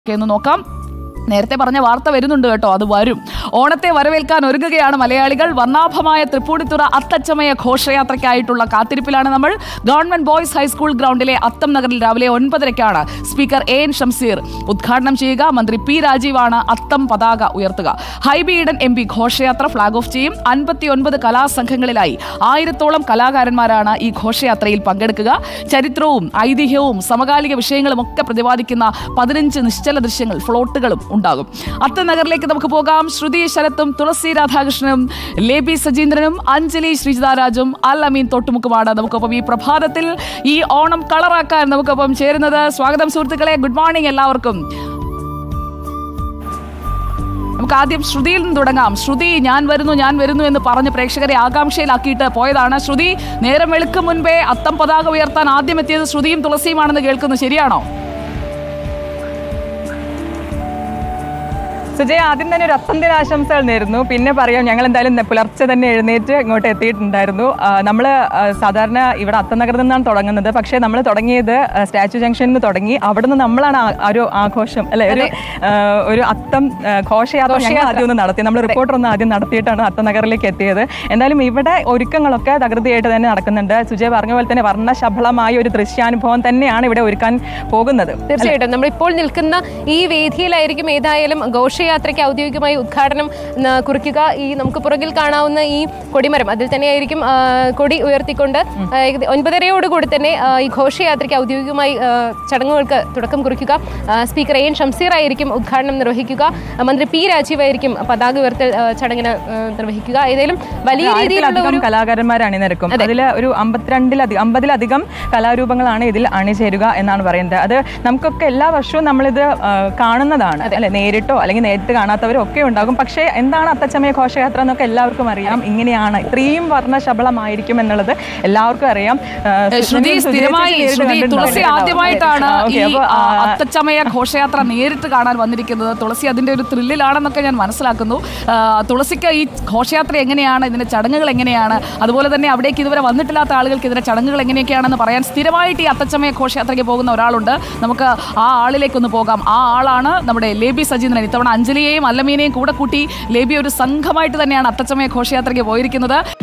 ഒക്കെ ഒന്ന് നോക്കാം നേരത്തെ പറഞ്ഞ വാർത്ത വരുന്നുണ്ട് കേട്ടോ അത് വരും ഓണത്തെ വരവേൽക്കാൻ ഒരുങ്ങുകയാണ് മലയാളികൾ വർണ്ണാഭമായ തൃപ്പൂണിത്തുറ അത്തച്ചമയ ഘോഷയാത്രയ്ക്കായിട്ടുള്ള കാത്തിരിപ്പിലാണ് നമ്മൾ ഗവൺമെന്റ് ബോയ്സ് ഹൈസ്കൂൾ ഗ്രൗണ്ടിലെ അത്തം നഗറിൽ രാവിലെ ഒൻപതരയ്ക്കാണ് സ്പീക്കർ എ എൻ ഷംസീർ ഉദ്ഘാടനം ചെയ്യുക മന്ത്രി പി രാജീവാണ് അത്തം പതാക ഉയർത്തുക ഹൈബി ഈഡൻ എം പി ഘോഷയാത്ര ഫ്ളാഗ് ഓഫ് ചെയ്യും അൻപത്തിയൊൻപത് കലാസംഘങ്ങളിലായി ആയിരത്തോളം കലാകാരന്മാരാണ് ഈ ഘോഷയാത്രയിൽ പങ്കെടുക്കുക ചരിത്രവും ഐതിഹ്യവും സമകാലിക വിഷയങ്ങളും ഒക്കെ പ്രതിപാദിക്കുന്ന പതിനഞ്ച് നിശ്ചല ദൃശ്യങ്ങൾ ഫ്ലോട്ടുകളും ഉണ്ടാകും അത്തനഗറിലേക്ക് നമുക്ക് പോകാം ശ്രുതി ശരത്തും തുളസി രാധാകൃഷ്ണനും ലേബി സജീന്ദ്രനും അഞ്ജലി ശ്രീജിതാരാജും അൽ അമീൻ തൊട്ടുമുക്കുമാണ് നമുക്കൊപ്പം ഈ പ്രഭാതത്തിൽ ഈ ഓണം കളറാക്കാൻ നമുക്കൊപ്പം ചേരുന്നത് സ്വാഗതം സുഹൃത്തുക്കളെ ഗുഡ് മോർണിംഗ് എല്ലാവർക്കും നമുക്ക് ആദ്യം ശ്രുതിയിൽ നിന്ന് തുടങ്ങാം ശ്രുതി ഞാൻ വരുന്നു ഞാൻ വരുന്നു എന്ന് പറഞ്ഞ് പ്രേക്ഷകരെ ആകാംക്ഷയിലാക്കിയിട്ട് പോയതാണ് ശ്രുതി നേരം വെളുക്കും മുൻപേ അത്തം പതാക ഉയർത്താൻ ആദ്യം എത്തിയത് ശ്രുതിയും തുളസിയുമാണെന്ന് കേൾക്കുന്നു ശരിയാണോ സുജയ ആദ്യം തന്നെ ഒരു അത്തം ദിനാശംസകൾ നേരുന്നു പിന്നെ പറയാം ഞങ്ങൾ എന്തായാലും നെ- പുലർച്ചെ തന്നെ എഴുന്നേറ്റ് ഇങ്ങോട്ട് എത്തിയിട്ടുണ്ടായിരുന്നു നമ്മൾ സാധാരണ ഇവിടെ അത്തനഗറിൽ നിന്നാണ് തുടങ്ങുന്നത് പക്ഷേ നമ്മൾ തുടങ്ങിയത് ആ, സ്റ്റാച്യു ജംഗ്ഷനിൽ നിന്ന് തുടങ്ങി അവിടെ നിന്ന് നമ്മളാണ് ആ- ആ ഒരു ആഘോഷം അല്ലെ ഒരു ആ, ഒരു അത്തം ആ, ഘോഷയാത്ര ഞങ്ങൾ ആദ്യം ഒന്ന് നടത്തി നമ്മൾ റിപ്പോർട്ടർ ഒന്ന് ആദ്യം നടത്തിയിട്ടാണ് അത്തനഗറിലേക്ക് എത്തിയത് എന്തായാലും ഇവിടെ ഒരുക്കങ്ങളൊക്കെ തകൃതിയായിട്ട് തന്നെ നടക്കുന്നുണ്ട് സുജയ പറഞ്ഞ പോലെ തന്നെ വർണ്ണശബളമായ ഒരു ദൃശ്യാനുഭവം തന്നെയാണ് ഇവിടെ ഒരുക്കാൻ പോകുന്നത് തീർച്ചയായിട്ടും നമ്മൾ ഇപ്പോൾ നിൽക്കുന്ന ഈ വേദിയിലായിരിക്കും ഏതായാലും ഘോഷയാത്രയ്ക്ക് ഔദ്യോഗികമായി ഉദ്ഘാടനം ന- കുറിക്കുക ഈ നമുക്ക് പുറകിൽ കാണാവുന്ന ഈ കൊടിമരം അതിൽ തന്നെയായിരിക്കും ആ, കൊടി ഉയർത്തിക്കൊണ്ട് ആ, ഏകദേ- ഒൻപതരയോടുകൂടി തന്നെ ആ, ഈ ഘോഷയാത്രയ്ക്ക് ഔദ്യോഗികമായി ആ, ചടങ്ങുകൾക്ക് തുടക്കം കുറിക്കുക ആ, സ്പീക്കർ എ എൻ ഷംസീർ ആയിരിക്കും ഉദ്ഘാടനം നിർവഹിക്കുക ആ, മന്ത്രി പി രാജീവ് ആയിരിക്കും പതാക ഉയർത്തൽ ആ, ചടങ്ങിന് ആ, നിർവഹിക്കുക ഏതായാലും വലിയ രീതിയിലുള്ള ആയിരത്തിലധികം ഒരു കലാകാരന്മാർ അണിനിരക്കും അതിൽ ഒരു അമ്പത്തിരണ്ടിലധികം അമ്പതിലധികം കലാരൂപങ്ങളാണ് ഇതിൽ അണിചേരുക എന്നാണ് പറയുന്നത് അത് നമുക്കൊക്കെ എല്ലാ വർഷവും നമ്മളിത് ആ, കാണുന്നതാണ് അല്ലെ നേരിട്ടോ അല്ലെങ്കിൽ നേരിട്ട് കാണാത്തവരും ഒക്കെ ഉണ്ടാകും പക്ഷേ എന്താണ് അത്തച്ചമയ ഘോഷയാത്ര എന്നൊക്കെ എല്ലാവർക്കും അറിയാം ഇങ്ങനെയാണ് ഇത്രയും വർണ്ണശബളമായിരിക്കും എന്നുള്ളത് എല്ലാവർക്കും അറിയാം ആ, ശ്രുതി സുജയ സ്ഥിരമായി നേരിട്ട് ശ്രുതി കണ്ടിട്ടുണ്ടാവും. തുളസി ആദ്യമായിട്ടാണ് ആ, ഈ okay, അപ്പൊ, ആ, ആ, അത്തച്ചമയ ഘോഷയാത്ര നേരിട്ട് കാണാൻ വന്നിരിക്കുന്നത് തുളസി അതിന്റെ ഒരു ത്രില്ലിലാണെന്നൊക്കെ ഞാൻ മനസ്സിലാക്കുന്നു ആ, തുളസിക്ക് ഈ ഘോഷയാത്ര എങ്ങനെയാണ് ഇതിന്റെ ചടങ്ങുകൾ എങ്ങനെയാണ് അതുപോലെ തന്നെ അവിടേക്ക് ഇതുവരെ വന്നിട്ടില്ലാത്ത ആളുകൾക്ക് ഇതിന്റെ ചടങ്ങുകൾ എങ്ങനെയൊക്കെയാണെന്ന് പറയാൻ സ്ഥിരമായിട്ട് ഈ അത്തച്ചമയ ഘോഷയാത്രയ്ക്ക് പോകുന്ന ഒരാളുണ്ട് നമുക്ക് ആ ആളിലേക്കൊന്ന് പോകാം ആ ആളാണ് നമ്മുടെ ലേബി സജീന്ദ്രൻ ഇത്തവണ അഞ്ജലിയെയും അല്ലമീനെയും കൂടെ കൂട്ടി ലേബി ഒരു സംഘമായിട്ട് തന്നെയാണ് അത്തച്ചമയ ഘോഷയാത്രയ്ക്ക് പോയിരിക്കുന്നത്